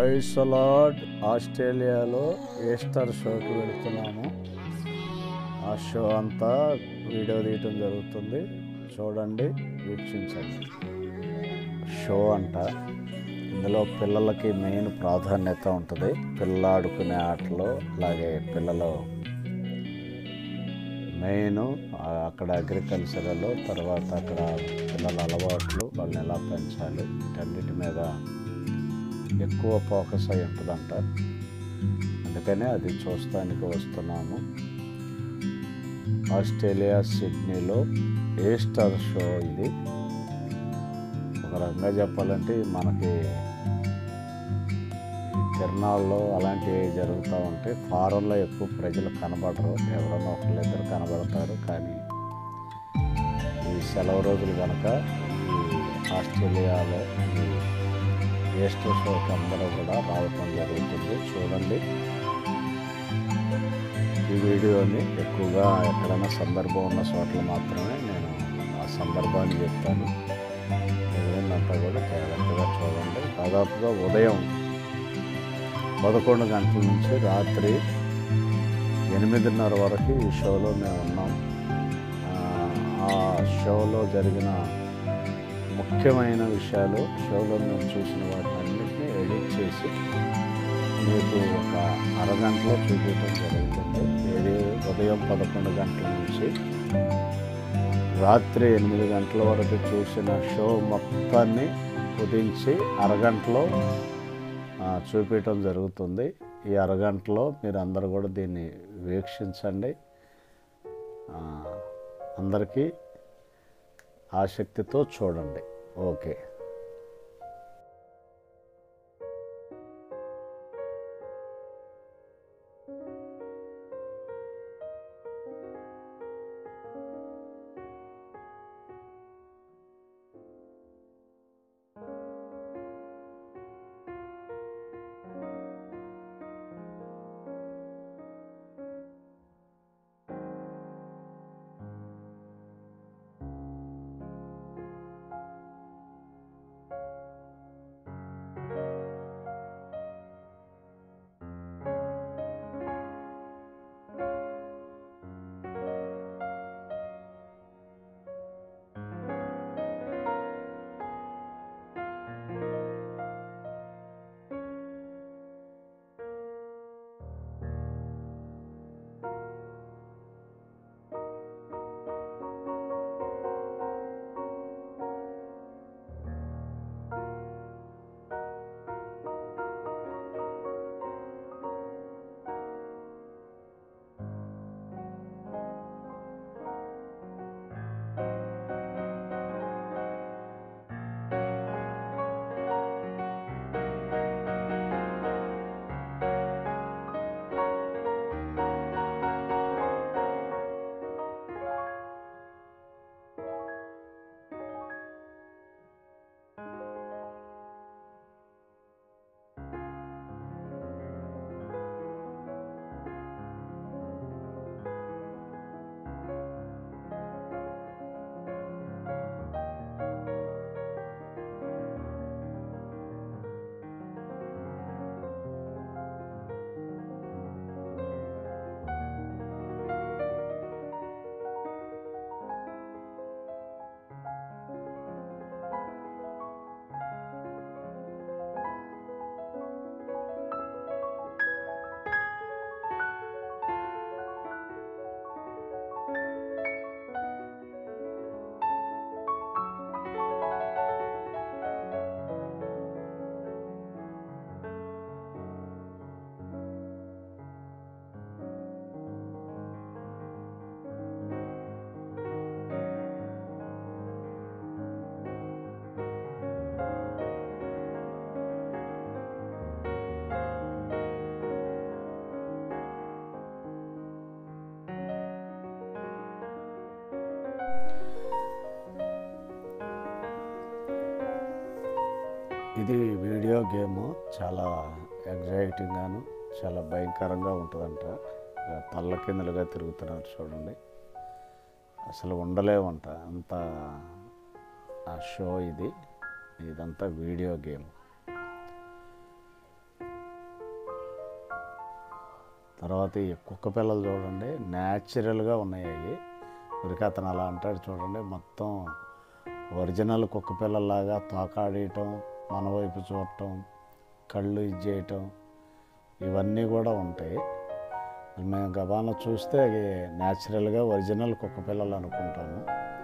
Price అలాడ్ ఆస్ట్రేలియాలో Easter షోకి వెళుతున్నాము ఆ షో అంతా వీడియో తీయటం జరుగుతుంది చూడండి వీక్షించండి షో అంట ఇందులో పిల్లలకి మెయిన్ ప్రాధాన్యత ఉంటుంది పిల్లలు ఆడుకునే ఆటలు అలాగే పిల్లలు మెయిన్ అక్కడ అగ్రికల్చరల్ తర్వాత అక్కడ పిల్లల అలవాట్లు వాళ్ళని ఎలా పెంచాలి వీటన్నిటి మీద ఎక్కువ ఫోకస్ అయి ఉంటుందంట అందుకనే అది చూస్తానికి వస్తున్నాము ఆస్ట్రేలియా సిడ్నీలో ఈస్టర్ షో ఇది ఒక రకంగా చెప్పాలంటే మనకి ఈ తిరణాల్లో అలాంటివి జరుగుతూ ఉంటాయి ఫారెన్లో ఎక్కువ ప్రజలు కనబడరు ఎవరన్నా ఒకళ్ళు ఇద్దరు కనబడతారు కానీ ఈ సెలవు రోజులు కనుక ఈ ఆస్ట్రేలియాలో ఈ ఈస్టర్ షోకి అందరూ కూడా రావటం జరుగుతుంది చూడండి ఈ వీడియోని ఎక్కువగా ఎక్కడైనా సందర్భం ఉన్న చోట్ల మాత్రమే నేను ఆ సందర్భాన్ని చెప్తాను మిగిలినంతా కూడా జాగ్రత్తగా చూడండి దాదాపుగా ఉదయం పదకొండు గంటల నుంచి రాత్రి ఎనిమిదిన్నర వరకు ఈ షోలో మేము ఉన్నాం ఆ, ఆ షోలో జరిగిన ముఖ్యమైన విషయాలు షోలో మేము చూసిన వాటిని అన్నింటినీ ఎడిట్ చేసి మీకు ఒక అరగంటలో చూపించడం జరుగుతుంది ఇది ఉదయం పదకొండు గంటల నుంచి రాత్రి ఎనిమిది గంటల వరకు చూసిన షో మొత్తాన్ని కుదించి అరగంటలో ఆ, చూపించడం జరుగుతుంది ఈ అరగంటలో మీరు అందరు కూడా దీన్ని వీక్షించండి ఆ, అందరికీ ఆసక్తితో చూడండి ఓకే ఇది వీడియో గేమ్ చాలా ఎగ్జైటింగ్గాను చాలా భయంకరంగా ఉంటుందంట ఇక తల్ల కిందలుగా తిరుగుతున్నారు చూడండి అసలు ఉండలేమంట అంత ఆ షో ఇది ఇదంతా వీడియో గేమ్ తర్వాత ఈ కుక్క పిల్లలు చూడండి న్యాచురల్గా ఉన్నాయి అవి ఉరికి అతను అలా అంటాడు చూడండి మొత్తం ఒరిజినల్ కుక్క పిల్లల్లాగా తోకాడేయటం మన వైపు చూడటం కళ్ళు ఇది చేయటం ఇవన్నీ కూడా ఉంటాయి మేము గబాన చూస్తే అవి న్యాచురల్గా ఒరిజినల్ కుక్క పిల్లలు అనుకుంటాము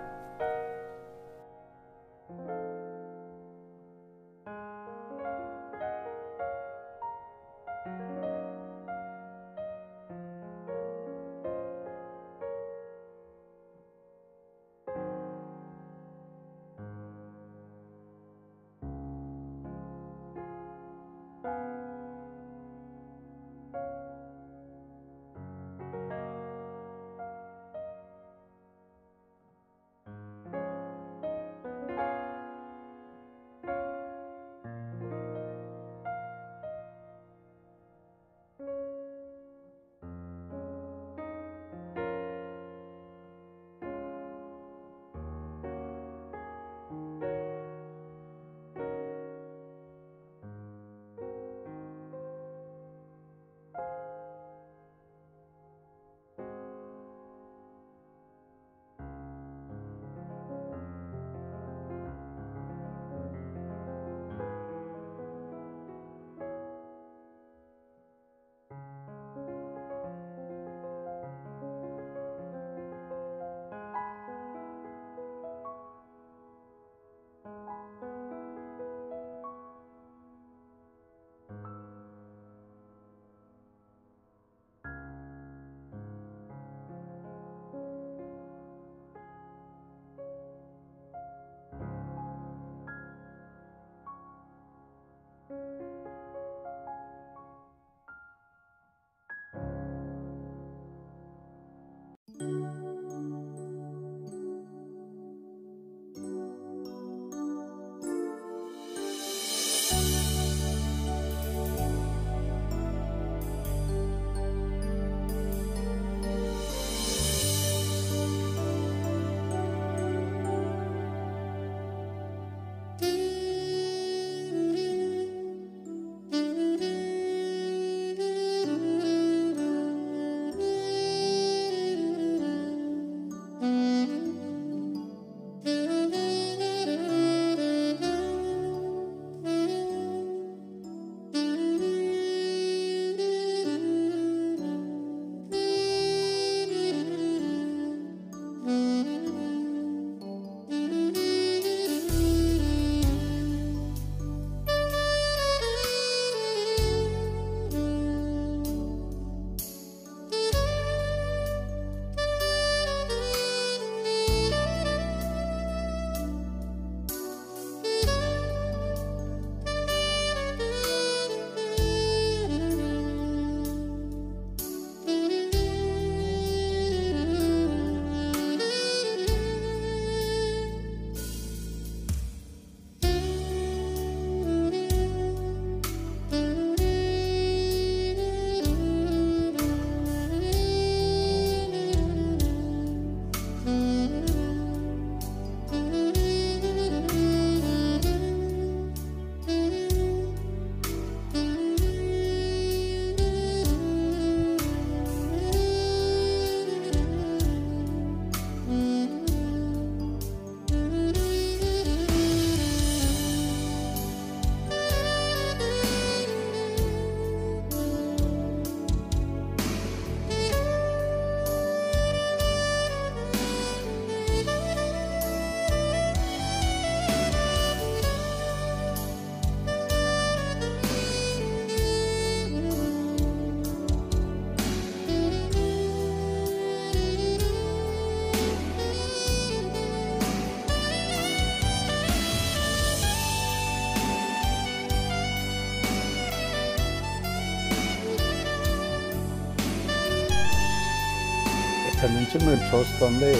ఇక్కడ నుంచి మీరు చూస్తుంది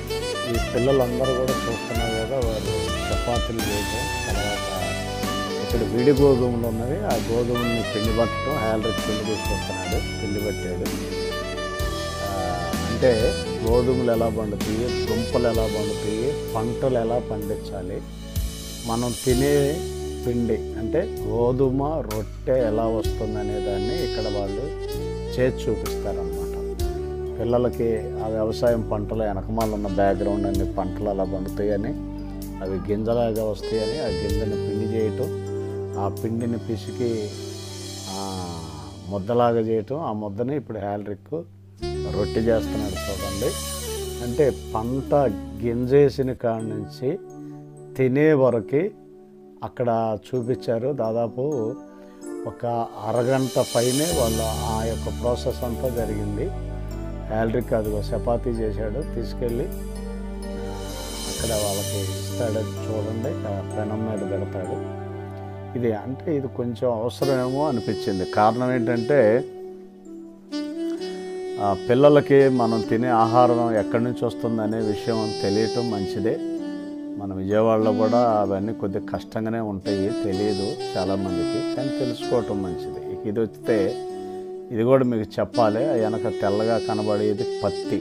ఈ పిల్లలందరూ కూడా చూస్తున్నారు కదా వారు చపాతీలు చేయడం తర్వాత ఇక్కడ విడి గోధుమలు ఉన్నవి ఆ గోధుమల్ని పిండి పట్టడం హ్యాలరీకి పిండి తీసుకొస్తున్నాడు పిండి పట్టాడు ఆ, అంటే గోధుమలు ఎలా పండుతాయి దుంపలు ఎలా పండుతాయి పంటలు ఎలా పండించాలి మనం తినే పిండి అంటే గోధుమ రొట్టె ఎలా వస్తుంది అనే దాన్ని ఇక్కడ వాళ్ళు చేసి చూపిస్తారనమాట పిల్లలకి ఆ వ్యవసాయం పంటలు వెనకమాల ఉన్న బ్యాక్గ్రౌండ్ అన్ని పంటలు అలా పండుతాయని అవి గింజలాగా వస్తాయని ఆ గింజని పిండి చేయటం ఆ పిండిని పిసికి ఆ, ముద్దలాగా చేయటం ఆ ముద్దని ఇప్పుడు హ్యాలరిక్ రొట్టె చేస్తున్నాడు చూడండి అంటే పంట గింజేసిన కాడ నుంచి తినే వరకు అక్కడ చూపించారు దాదాపు ఒక అరగంట పైనే వాళ్ళ ఆ యొక్క ప్రాసెస్ అంతా జరిగింది హ్యాలరిక్ అదిగో చపాతీ చేశాడు తీసుకెళ్ళి అక్కడ వాళ్ళకి ఇస్తాడు చూడండి ఆ పెనం మీద పెడతాడు ఇది అంటే ఇది కొంచెం అవసరమేమో అనిపించింది కారణం ఏంటంటే ఆ పిల్లలకి మనం తినే ఆహారం ఎక్కడి నుంచి వస్తుంది అనే విషయం తెలియటం మంచిదే మన విజయవాడలో కూడా అవన్నీ కొద్దిగా కష్టంగానే ఉంటాయి తెలియదు చాలామందికి కానీ తెలుసుకోవటం మంచిది ఇక ఇది వస్తే ఇది కూడా మీకు చెప్పాలి ఆ వెనక తెల్లగా కనబడేది పత్తి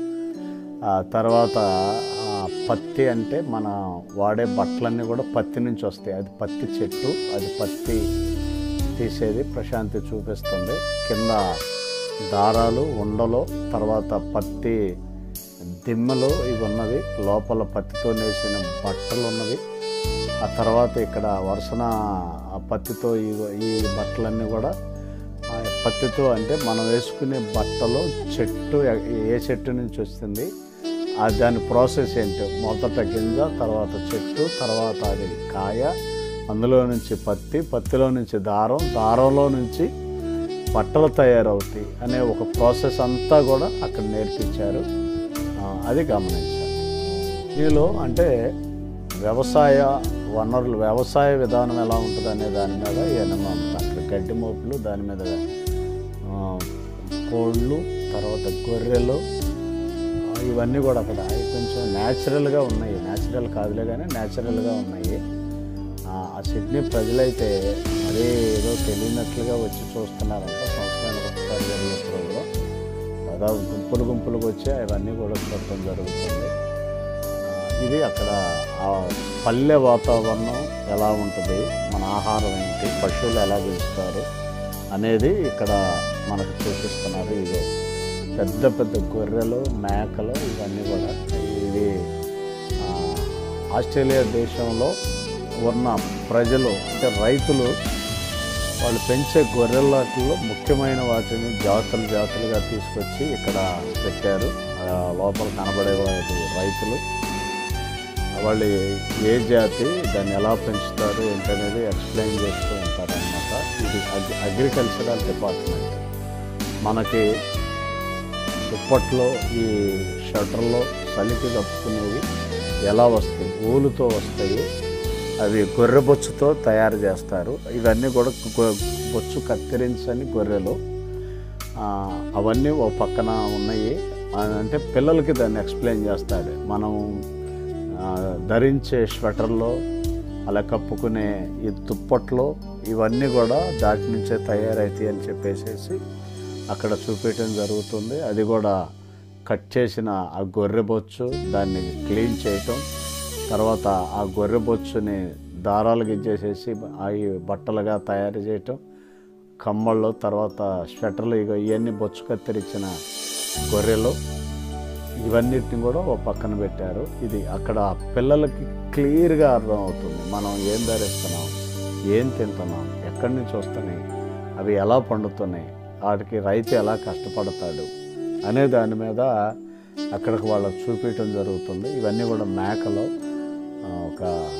ఆ తర్వాత ఆ పత్తి అంటే మన వాడే బట్టలన్నీ కూడా పత్తి నుంచి వస్తాయి అది పత్తి చెట్టు అది పత్తి తీసేది ప్రశాంతి చూపిస్తుంది కింద దారాలు ఉండలు తర్వాత పత్తి దిమ్మలు ఇవి ఉన్నవి లోపల పత్తితో నేసిన బట్టలు ఉన్నవి ఆ తర్వాత ఇక్కడ వరుసన ఆ పత్తితో ఈ ఈ బట్టలన్నీ కూడా ఆ పత్తితో అంటే మనం వేసుకునే బట్టలు చెట్టు ఎ- ఏ చెట్టు నుంచి వస్తుంది ఆ దాని ప్రాసెస్ ఏంటో మొదట గింజ తర్వాత చెట్టు తర్వాత అది కాయ అందులో నుంచి పత్తి పత్తిలో నుంచి దారం దారంలో నుంచి బట్టలు తయారవుతాయి అనే ఒక ప్రాసెస్ అంతా కూడా అక్కడ నేర్పించారు ఆ, అది గమనించాలి దీనిలో అంటే వ్యవసాయ వనరులు వ్యవసాయ విధానం ఎలా ఉంటుంది అనే దాని మీద ఈయన అక్కడ గడ్డి మోపులు దాని మీద ఆ, కోళ్ళు తర్వాత గొర్రెలు ఆ, ఇవన్నీ కూడా అక్కడ అవి కొంచెం న్యాచురల్గా ఉన్నాయి న్యాచురల్ కాదులే కానీ న్యాచురల్గా ఉన్నాయి ఆ ఆ సిడ్నీ ప్రజలైతే మరీ ఏదో తెలియనట్లుగా వచ్చి చూస్తున్నారంట సంవత్సరానికి ఒకసారి జరిగే ప్రోగ్రాం దాదాపు గుంపులు గుంపులకు వచ్చి అవన్నీ కూడా చూడటం జరుగుతుంది ఆ, ఇది అక్కడ ఆ పల్లె వాతావరణం ఎలా ఉంటుంది మన ఆహారం ఏంటి పశువులు ఎలా పెంచుతారు అనేది ఇక్కడ మనకు చూపిస్తున్నారు ఇది పెద్ద పెద్ద గొర్రెలు మేకలు ఇవన్నీ కూడా ఇది ఆ, ఆస్ట్రేలియా దేశంలో ఉన్న ప్రజలు అంటే రైతులు వాళ్ళు పెంచే గొర్రెలలో ముఖ్యమైన వాటిని జాతులు జాతులుగా తీసుకొచ్చి ఇక్కడ పెట్టారు ఆ, లోపల కనబడే వాటి రైతులు వాళ్ళు ఏ జాతి దాన్ని ఎలా పెంచుతారు ఏంటనేది ఎక్స్ప్లెయిన్ చేస్తూ ఉంటారు అనమాట ఇది అగ్రి అగ్రికల్చరల్ డిపార్ట్మెంట్ మనకి దుప్పట్లో ఈ షటర్లో చలికి కప్పుకునేవి ఎలా వస్తాయి ఊలుతో వస్తాయి అవి గొర్రె బొచ్చుతో తయారు చేస్తారు ఇవన్నీ కూడా గొ- బొచ్చు కత్తిరించని గొర్రెలు ఆ, అవన్నీ ఓ పక్కన ఉన్నాయి ఆ, అంటే పిల్లలకి దాన్ని ఎక్స్ప్లెయిన్ చేస్తాడు మనం ఆ, ధరించే స్వెటర్లో అలా కప్పుకునే ఈ దుప్పట్లో ఇవన్నీ కూడా దాటి నుంచే తయారవుతాయి అని చెప్పేసేసి అక్కడ చూపించడం జరుగుతుంది అది కూడా కట్ చేసిన ఆ గొర్రె బొచ్చు దాన్ని క్లీన్ చేయటం తర్వాత ఆ గొర్రె బొచ్చుని దారాలు గిచ్చేసేసి అవి బట్టలుగా తయారు చేయటం కమ్మళ్ళు తర్వాత స్వెటర్లు ఇక ఇవన్నీ బొచ్చు కత్తిరించిన గొర్రెలు ఇవన్నిటిని కూడా ఓ పక్కన పెట్టారు ఇది అక్కడ పిల్లలకి క్లియర్గా అర్థమవుతుంది మనం ఏం ధరిస్తున్నాం ఏం తింటున్నాం ఎక్కడి నుంచి వస్తున్నాయి అవి ఎలా పండుతున్నాయి వాటికి రైతు ఎలా కష్టపడతాడు అనే దాని మీద అక్కడికి వాళ్ళకి చూపించడం జరుగుతుంది ఇవన్నీ కూడా మేకలు ఆ, ఒక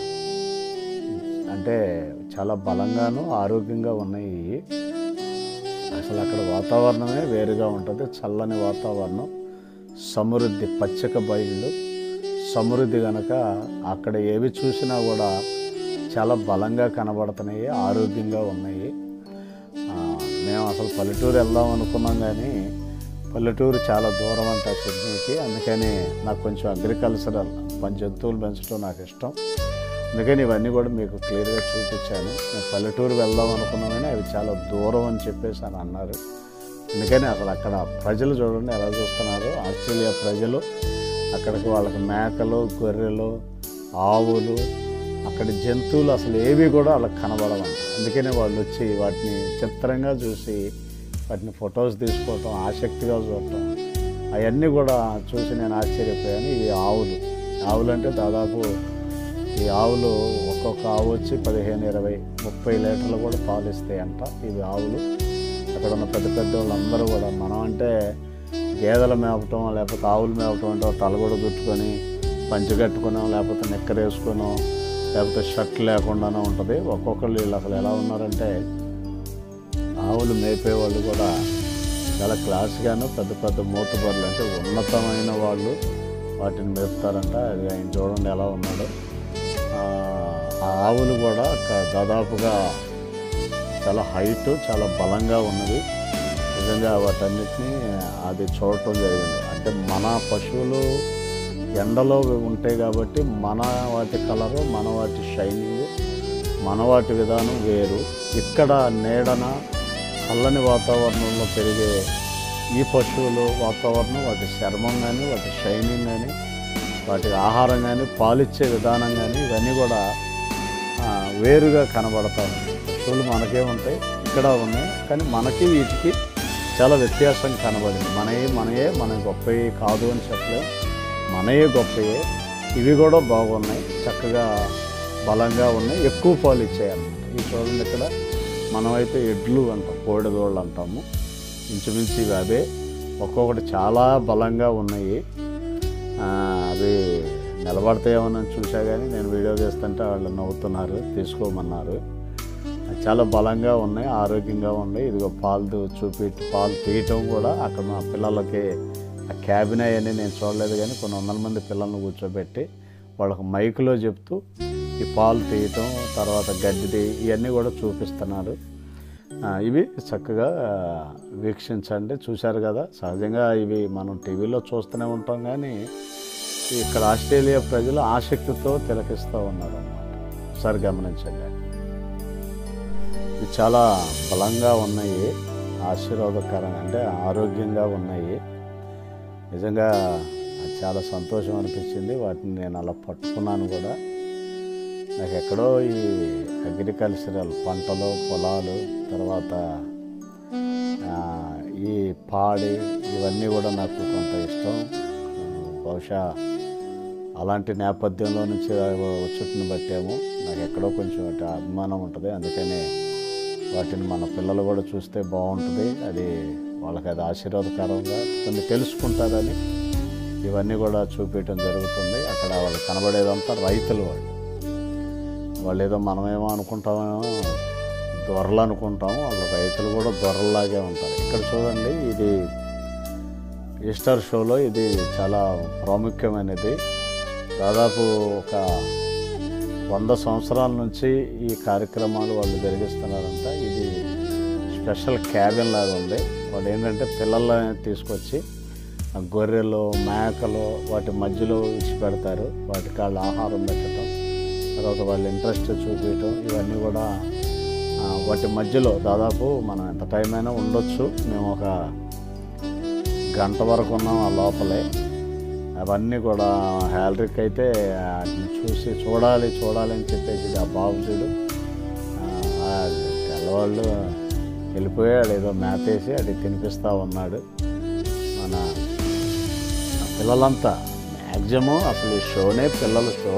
అంటే చాలా బలంగాను ఆరోగ్యంగా ఉన్నాయి ఇవి. అసలు అక్కడ వాతావరణమే వేరుగా ఉంటుంది చల్లని వాతావరణం సమృద్ధి పచ్చక బయళ్ళు సమృద్ధి కనుక అక్కడ ఏవి చూసినా కూడా చాలా బలంగా కనబడుతున్నాయి ఆరోగ్యంగా ఉన్నాయి ఆ, మేము అసలు పల్లెటూరు వెళ్దాం అనుకున్నాం కానీ పల్లెటూరు చాలా దూరం అంట సిడ్నీకి అందుకని నాకు కొంచెం అగ్రికల్చరల్ పని జంతువులు పెంచడం నాకు ఇష్టం అందుకని ఇవన్నీ కూడా మీకు క్లియర్గా చూపించాను మేము పల్లెటూరు వెళ్దాం అనుకున్నాం కానీ అవి చాలా దూరం అని చెప్పేసి అని అన్నారు అందుకని అసలు అక్కడ ప్రజలు చూడండి ఎలా చూస్తున్నారు ఆస్ట్రేలియా ప్రజలు అక్కడికి వాళ్ళకి మేకలు గొర్రెలు ఆవులు అక్కడి జంతువులు అసలు ఏవి కూడా వాళ్ళకి కనబడవంట అందుకనే వాళ్ళు వచ్చి వాటిని చిత్రంగా చూసి వాటిని ఫొటోస్ తీసుకోవటం ఆసక్తిగా చూడటం అవన్నీ కూడా చూసి నేను ఆశ్చర్యపోయాను ఇవి ఆవులు ఆవులు అంటే దాదాపు ఈ ఆవులు ఒక్కొక్క ఆవు వచ్చి పదిహేను ఇరవై ముప్పై లీటర్లు కూడా పాలు ఇస్తాయంట ఇవి ఆవులు అక్కడ ఉన్న పెద్ద పెద్ద వాళ్ళందరూ కూడా మనం అంటే గేదెలు మేపటం లేకపోతే ఆవులు మేపటం అంటే ఒక తల కూడా చుట్టుకొని పంచి కట్టుకున్నాం లేకపోతే నిక్కర వేసుకునో లేకపోతే షర్ట్ లేకుండానే ఉంటుంది ఒక్కొక్కళ్ళు వీళ్ళు అసలు ఎలా ఉన్నారంటే ఆవులు మేపేవాళ్ళు కూడా చాలా క్లాస్గాను పెద్ద పెద్ద మూతబర్లు అంటే ఉన్నతమైన వాళ్ళు వాటిని మేపుతారంట అది ఆయన చూడండి ఎలా ఉన్నాడు ఆ ఆ ఆవులు కూడా క- దాదాపుగా చాలా హైట్ చాలా బలంగా ఉన్నది నిజంగా వాటన్నిటిని అది చూడటం జరిగింది అంటే మన పశువులు ఎండలో ఉంటాయి కాబట్టి మన వాటి కలరు మన వాటి షైనింగ్ మన వాటి విధానం వేరు ఇక్కడ నీడన చల్లని వాతావరణంలో పెరిగే ఈ పశువులు వాతావరణం వాటి చర్మం కానీ వాటి షైనింగ్ కానీ వాటి ఆహారం కానీ పాలిచ్చే విధానం కానీ ఇవన్నీ కూడా ఆ, వేరుగా కనబడతా ఉన్నాయి పశువులు మనకే ఉంటాయి ఇక్కడ ఉన్నాయి కానీ మనకి వీటికి చాలా వ్యత్యాసం కనబడింది మనయే మనయే మన గొప్పవి కాదు అని చెప్పలేం మనయే గొప్పయే ఇవి కూడా బాగున్నాయి చక్కగా బలంగా ఉన్నాయి ఎక్కువ పాలు ఇచ్చాయి అన్నమాట ఇవి చూడండి ఇక్కడ మనమైతే ఎడ్లు అంటాం కోడిదోళ్ళు అంటాము ఇంచుమించు ఇవి అవే ఒక్కొక్కటి చాలా బలంగా ఉన్నాయి ఆ, అవి నిలబడతాయేమోనని చూసా కానీ నేను వీడియో తీస్తుంటే వాళ్ళు నవ్వుతున్నారు తీసుకోమన్నారు చాలా బలంగా ఉన్నాయి ఆరోగ్యంగా ఉన్నాయి ఇదిగో పాలు చూపి పాలు తీయటం కూడా అక్కడ మా పిల్లలకి ఆ క్యాబిన్ అవన్నీ నేను చూడలేదు కానీ కొన్ని వందల మంది పిల్లల్ని కూర్చోబెట్టి వాళ్ళకి మైకులో చెప్తూ ఈ పాలు తీయటం తర్వాత గడ్డి ఇవన్నీ కూడా చూపిస్తున్నారు ఆ, ఇవి చక్కగా ఆ, వీక్షించండి చూశారు కదా సహజంగా ఇవి మనం టీవీలో చూస్తూనే ఉంటాం కానీ ఇక్కడ ఆస్ట్రేలియా ప్రజలు ఆసక్తితో తిలకిస్తూ ఉన్నారు అన్నమాట ఒకసారి గమనించండి ఇవి చాలా బలంగా ఉన్నాయి ఆశీర్వాదకరంగా అంటే ఆరోగ్యంగా ఉన్నాయి నిజంగా నాకు చాలా సంతోషం అనిపించింది వాటిని నేను అలా పట్టుకున్నాను కూడా నాకు ఎక్కడో ఈ అగ్రికల్చరల్ పంటలు పొలాలు తర్వాత ఆ, ఈ పాడి ఇవన్నీ కూడా నాకు కొంత ఇష్టం ఆ, బహుశా అలాంటి నేపథ్యంలో నుంచి వచ్చుట్టుని బట్టాము నాకు ఎక్కడో కొంచెం అటు అభిమానం ఉంటుంది అందుకని వాటిని మన పిల్లలు కూడా చూస్తే బాగుంటుంది అది వాళ్ళకి అది ఆశీర్వాదకరంగా కొన్ని తెలుసుకుంటారని ఇవన్నీ కూడా చూపించడం జరుగుతుంది అక్కడ వాళ్ళు కనబడేదంతా రైతులు వాళ్ళు వాళ్ళు ఏదో మనమేమో అనుకుంటామేమో దొరలు అనుకుంటాం వాళ్ళు రైతులు కూడా దొరల్లాగే ఉంటారు ఇక్కడ చూడండి ఇది ఈస్టర్ షోలో ఇది చాలా ప్రాముఖ్యమైనది దాదాపు ఒక వంద సంవత్సరాల నుంచి ఈ కార్యక్రమాలు వాళ్ళు జరిగిస్తున్నారంట ఇది స్పెషల్ క్యాబిన్ లాగా ఉంది వాళ్ళు ఏంటంటే పిల్లల్ని తీసుకొచ్చి ఆ గొర్రెలు మేకలు వాటి మధ్యలో ఇచ్చి పెడతారు వాటికి వాళ్ళు ఆహారం పెట్టడం తర్వాత వాళ్ళ ఇంట్రెస్ట్ చూపించడం ఇవన్నీ కూడా ఆ, వాటి మధ్యలో దాదాపు మనం ఎంత టైం అయినా ఉండొచ్చు మేము ఒక గంట వరకు ఉన్నాం ఆ లోపలే అవన్నీ కూడా హ్యాలరీకి అయితే వాటిని చూసి చూడాలి చూడాలి అని చెప్పేసి ఆ బాబు చూడు ఆ, ఆ తెల్లవాళ్ళు వెళ్ళిపోయాడు ఏదో మేతేసి అది తినిపిస్తూ ఉన్నాడు మన ఆ పిల్లలంతా మ్యాక్సిమం అసలు ఈ షోనే పిల్లల షో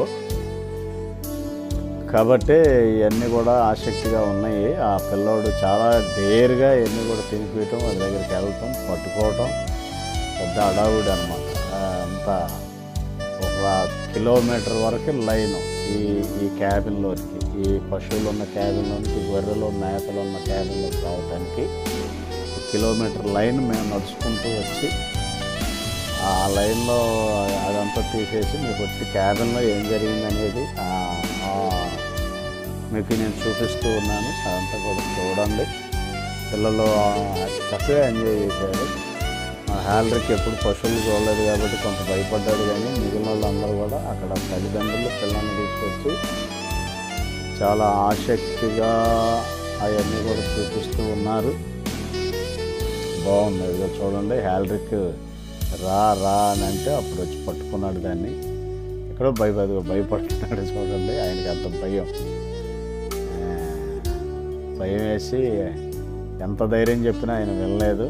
కాబట్టి ఇవన్నీ కూడా ఆసక్తిగా ఉన్నాయి ఆ పిల్లోడు చాలా డేర్గా ఇవన్నీ కూడా తినిపించడం వాళ్ళ దగ్గరికి వెళ్ళటం పట్టుకోవటం పెద్ద అడావుడి అనమాట అంతా ఒక కిలోమీటర్ వరకు లైన్ ఈ ఈ క్యాబిన్లోకి ఈ పశువులు ఉన్న క్యాబిన్లోనికి గొర్రెలు మేకలు ఉన్న క్యాబిన్లోకి రావడానికి ఒక కిలోమీటర్ లైన్ మేము నడుచుకుంటూ వచ్చి ఆ లైన్లో అదంతా తీసేసి మీకు వచ్చి క్యాబిన్లో ఏం జరిగింది అనేది ఆ- ఆ మీకు నేను చూపిస్తూ ఉన్నాను అదంతా కూడా చూడండి పిల్లలు ఆ చక్కగా ఎంజాయ్ చేశారు ఆ హ్యాలరీకి ఎప్పుడు పశువులు చూడలేదు కాబట్టి కొంత భయపడ్డాడు కానీ మిగిలిన వాళ్ళందరూ కూడా అక్కడ తల్లిదండ్రులు పిల్లల్ని తీసుకొచ్చి చాలా ఆసక్తిగా అవన్నీ కూడా చూపిస్తూ ఉన్నారు బాగుంది ఇదిగో చూడండి హ్యాలరీకి రా రా అని అంటే అప్పుడు వచ్చి పట్టుకున్నాడు దాన్ని ఎక్కడో భయపడి భయపడుతున్నాడు చూడండి ఆయనకి అంత భయం ఆ, భయం వేసి ఎంత ధైర్యం చెప్పినా ఆయన వినలేదు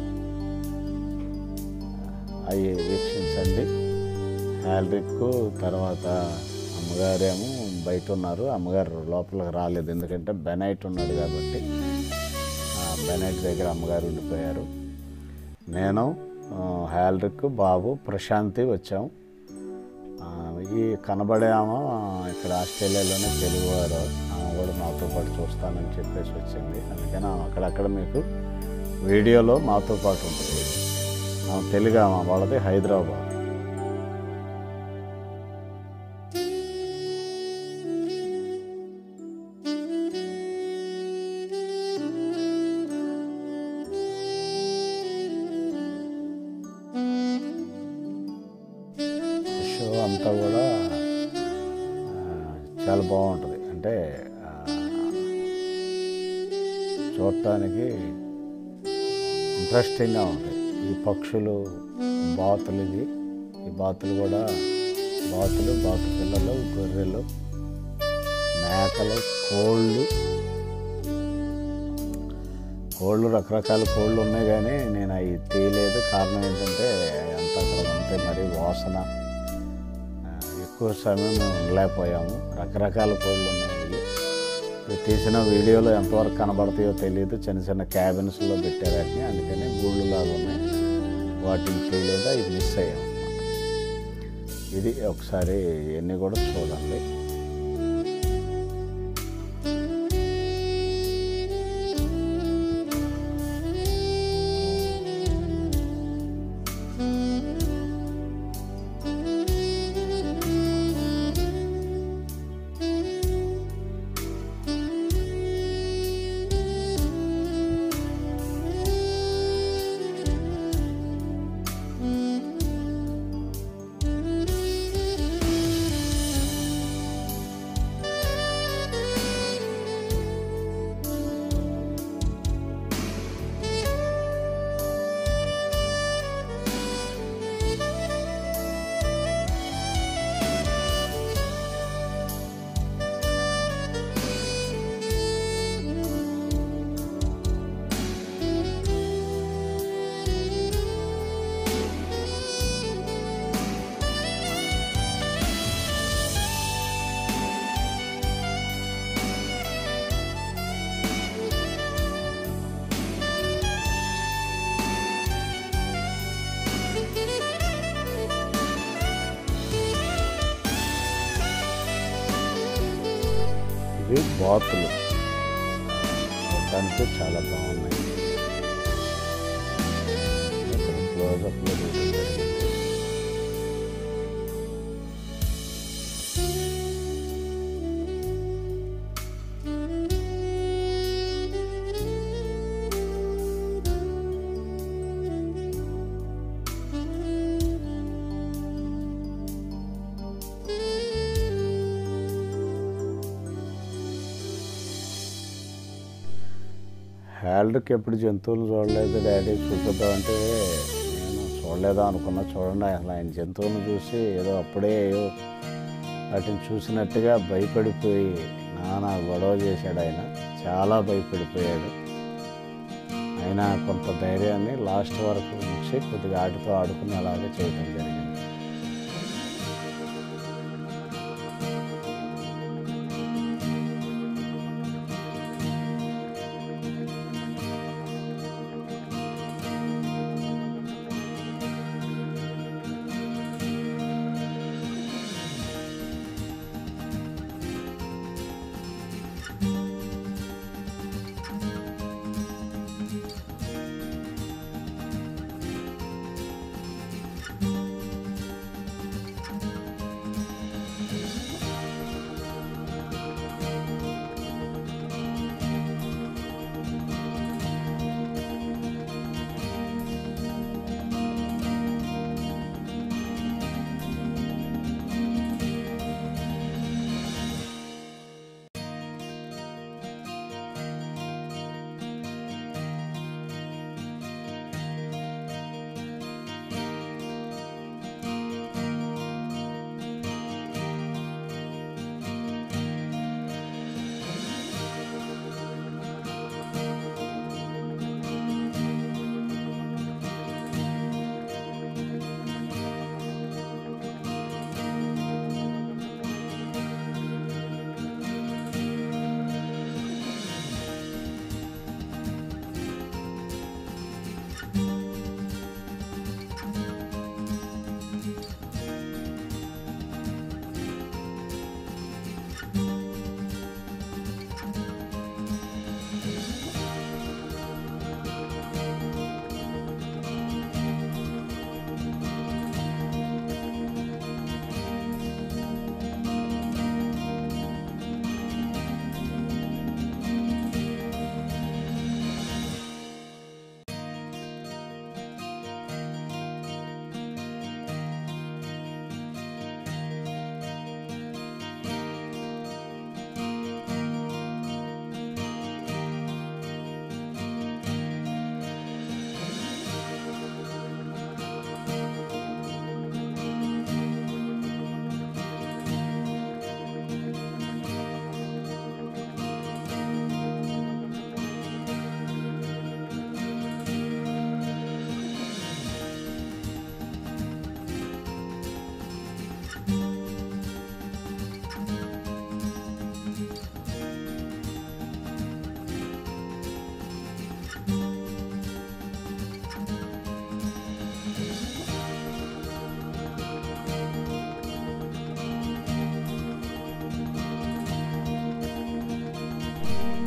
అవి వీక్షించండి హ్యాల్రిక్ తర్వాత అమ్మగారేమో బయట ఉన్నారు అమ్మగారు లోపలికి రాలేదు ఎందుకంటే బెనైట్ ఉన్నాడు కాబట్టి ఆ బెనైట్ దగ్గర అమ్మగారు ఉండిపోయారు నేను ఆ, హ్యాల్రిక్ బాబు ప్రశాంతి వచ్చాం ఆ, ఈ కనబడే ఆమె ఇక్కడ ఆస్ట్రేలియాలోనే తెలుగువారు ఆమె కూడా మాతో పాటు చూస్తానని చెప్పేసి వచ్చింది అందుకని ఆమె అక్కడక్కడ మీకు వీడియోలో మాతో పాటు ఉంటుంది ఆమె తెలుగు ఆమె వాళ్ళది హైదరాబాద్ షో అంతా కూడా ఆ, చాలా బాగుంటుంది అంటే ఆ, చూడటానికి ఇంట్రెస్టింగ్గా ఉంటాయి ఈ పక్షులు బాతులు ఇవి ఈ బాతులు కూడా బాతులు బాతు పిల్లలు గొర్రెలు మేకలు కోళ్ళు కోళ్ళు రకరకాల కోళ్ళు ఉన్నాయి కానీ నేను అవి తీయలేదు కారణం ఏంటంటే అంతా అక్కడ ఉంటే మరి వాసన ఆ, ఎక్కువ సమయం మేము ఉండలేకపోయాము రకరకాల కోళ్ళు ఉన్నాయి ఇవి. ఇవి తీసిన వీడియోలో ఎంతవరకు కనబడతాయో తెలియదు చిన్న చిన్న క్యాబిన్స్లో పెట్టారు వాటిని అందుకని గూళ్ళు లాగా ఉన్నాయి వాటిని చేయలేదా ఇది మిస్ అయ్యాం అన్నమాట. ఇది ఒకసారి ఇవన్నీ కూడా చూడండి ఇవి బాతులు చూడటానికి చాలా బాగున్నాయి ఇక్కడ క్లోజప్లో చూడడం జరిగింది హ్యాల్డ్కి ఎప్పుడు జంతువులు చూడలేదు డాడీ చూపిద్దామంటే నేను చూడలేదా అనుకున్నా చూడండి అసలు ఆయన జంతువులను చూసి ఏదో అప్పుడే ఏదో వాటిని చూసినట్టుగా భయపడిపోయి నానా గొడవ చేశాడు ఆయన చాలా భయపడిపోయాడు ఆయన కొంత ధైర్యాన్ని లాస్ట్ వరకు ఉంచి కొద్దిగా ఆటితో ఆడుకుని అలాగే చేయడం జరిగింది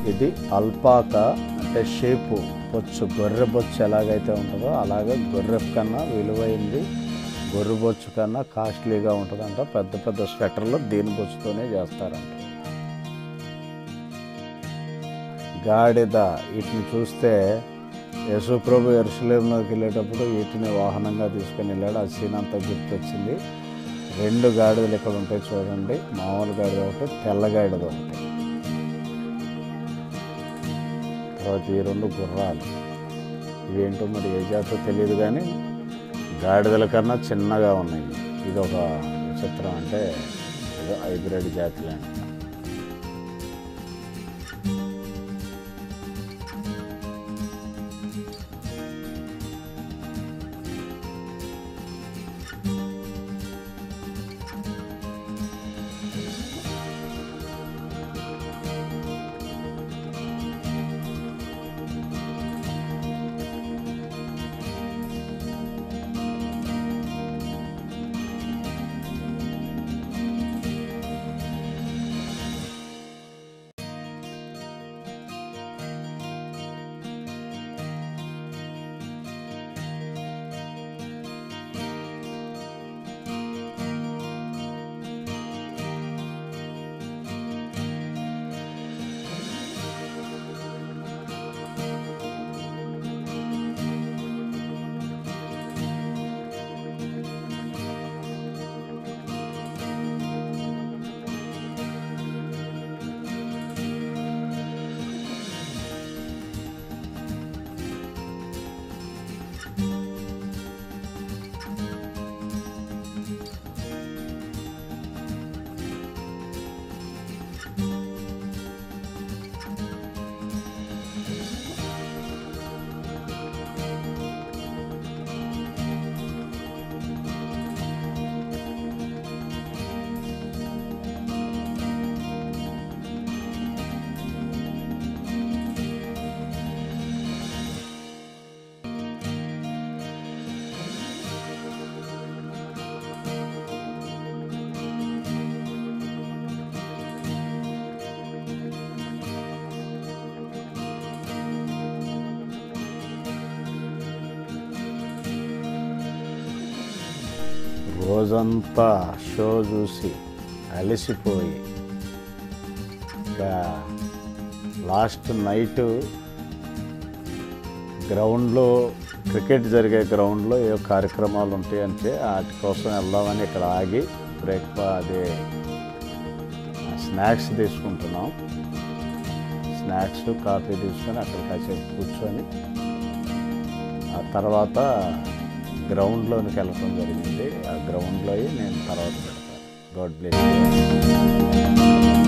ఇది అల్పాక అంటే షేపు బొచ్చు గొర్రె బొచ్చు ఎలాగైతే ఉంటుందో అలాగే గొర్రె కన్నా విలువైంది గొర్రె బొచ్చు కన్నా కాస్ట్లీగా ఉంటుందంట పెద్ద పెద్ద స్వెటర్లు దీని బొచ్చుతోనే చేస్తారంట గాడిద వీటిని చూస్తే యశుప్రభు ఎరుసలేంలోకి వెళ్ళేటప్పుడు వీటిని వాహనంగా తీసుకొని వెళ్ళాడు ఆ సీన్ అంతా గుర్తొచ్చింది రెండు గాడిదలు ఇక్కడ ఉంటాయి చూడండి మామూలు గాడిద ఒకటి తెల్ల గాడిద ఒకటి తర్వాత ఈ రెండు గుర్రాలు ఇవేంటో మరి ఏ జాతో తెలియదు కానీ గాడిదల కన్నా చిన్నగా ఉన్నాయి ఇది ఒక విచిత్రం అంటే ఏదో హైబ్రిడ్ జాతి లాంటి రోజంతా షో చూసి అలసిపోయి ఇంకా లాస్ట్ నైట్ గ్రౌండ్లో క్రికెట్ జరిగే గ్రౌండ్లో ఏ కార్యక్రమాలు ఉంటాయంటే వాటి కోసం వెళ్దామని ఇక్కడ ఆగి బ్రేక్ఫా అదే స్నాక్స్ తీసుకుంటున్నాం స్నాక్స్ కాఫీ తీసుకొని అక్కడ కాసేపు కూర్చొని ఆ తర్వాత గ్రౌండ్లోనికి వెళ్ళటం జరిగింది ఆ గ్రౌండ్లో నేను తర్వాత పెడతాను గాడ్ బ్లెస్